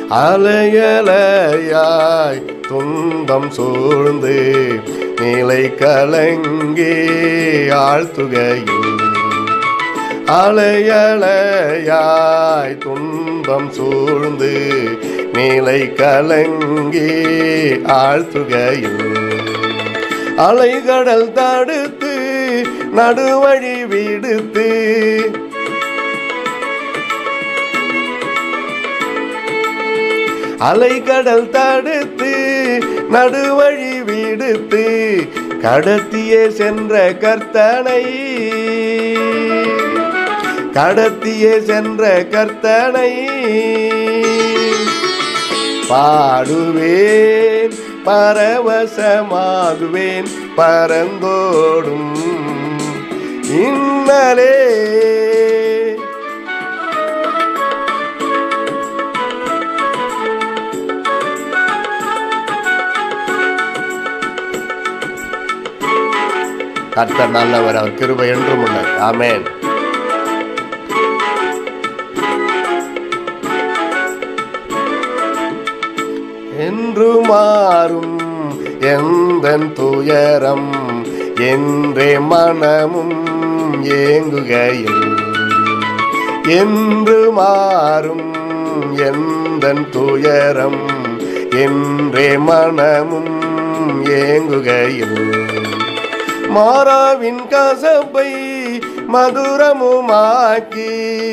அலையலையாய் துன்பம் சூழ்ந்து நிலை கலங்கி ஆழ்த்துகையில் அலையலையாய் துன்பம் சூழ்ந்து நிலை கலங்கி ஆழ்த்துகையில் அலைகடல் தடுத்து நடுவழி விடுத்து அலைகடல் தடுத்து நடுவழி விடுத்து கடத்தியே சென்ற கர்த்தனை கடத்தியே சென்ற கர்த்தனை பாடுவேன் பரவசமாகுவேன் பரந்தோடும் இன்னலே கர்த்தர் நல்லவர் அவர் கிருபை என்றும் உள்ளது ஆமென் என்று மாறும் எந்தன் துயரம் என்றே மனமும் ஏங்குகையில் என்று மாறும் எந்தன் துயரம் என்றே மனமும் ஏங்குகையில் மாறாவின் கசப்பை மதுரமுமாக்கி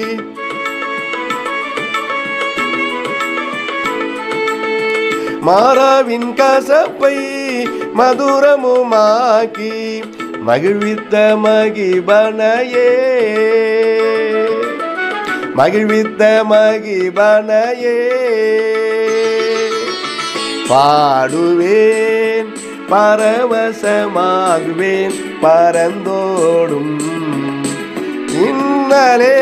மாறாவின் கசப்பை மதுரமுமாக்கி மகிழ்வித்த மகிபனையே மகிழ்வித்த மகிபனையே பாடுவேன் பரவசமாகுவேன் பரந்தோடும் இன்னலே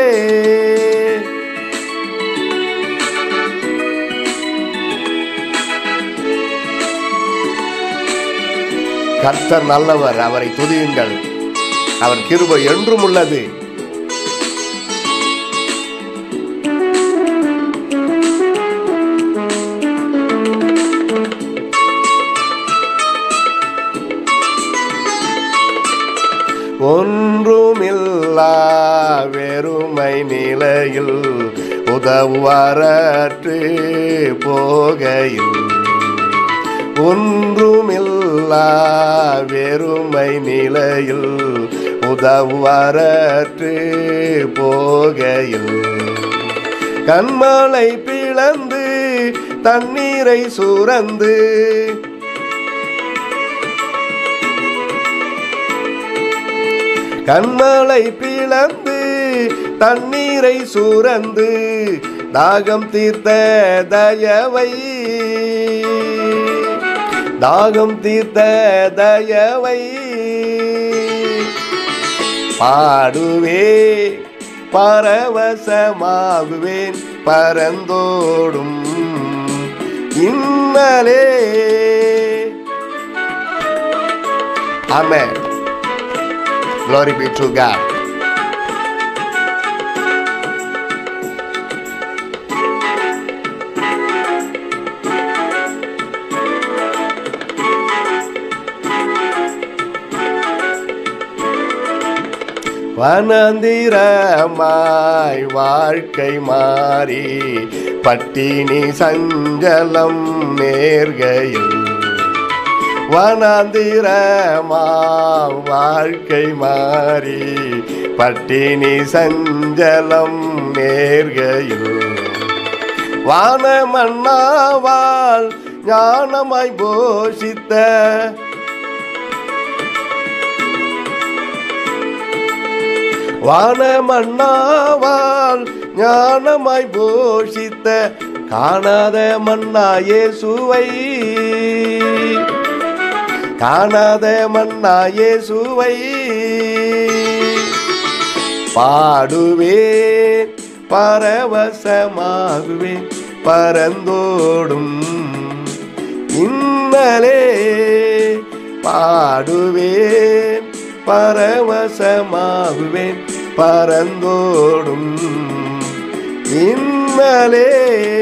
கர்த்தர் நல்லவர் அவரை துதியுங்கள் அவர் கிருபை என்றும் உள்ளது ஒன்றுமில்லா வெறுமை நிலையில் உதவுவரற்று போகையில் ஒன்றுமில்லா வெறுமை நிலையில் உதவுவரற்று போகையில் கண்மலை பிளந்து தண்ணீரை சுரந்து கண்மலை பிளந்து தண்ணீரை சுரந்து தாகம் தீர்த்த தயவை தாகம் தீர்த்த தயவை பாடுவே பரவசமாகுவேன் பரந்தோடும் இன்னலே Amen. Glory be to God. வனந்திரமாய் வாழ்க்கை மாறி பட்டினி சஞ்சலம் நேர்கையில் வனாந்திரமா வாழ்க்கை மாறி பட்டினி சஞ்சலம் நேர்கையில் வான மன்னாவால் ஞானமாய் போஷித்த வான மன்னாவால் ஞானமாய் போஷித்த காணாத மன்னா இயேசுவை காணாத மன்னா இயேசுவை பாடுவேன் பரவசமாகுவேன் பரந்தோடும் இன்னலே பாடுவேன் பரவசமாகுவேன் பரந்தோடும் இன்னலே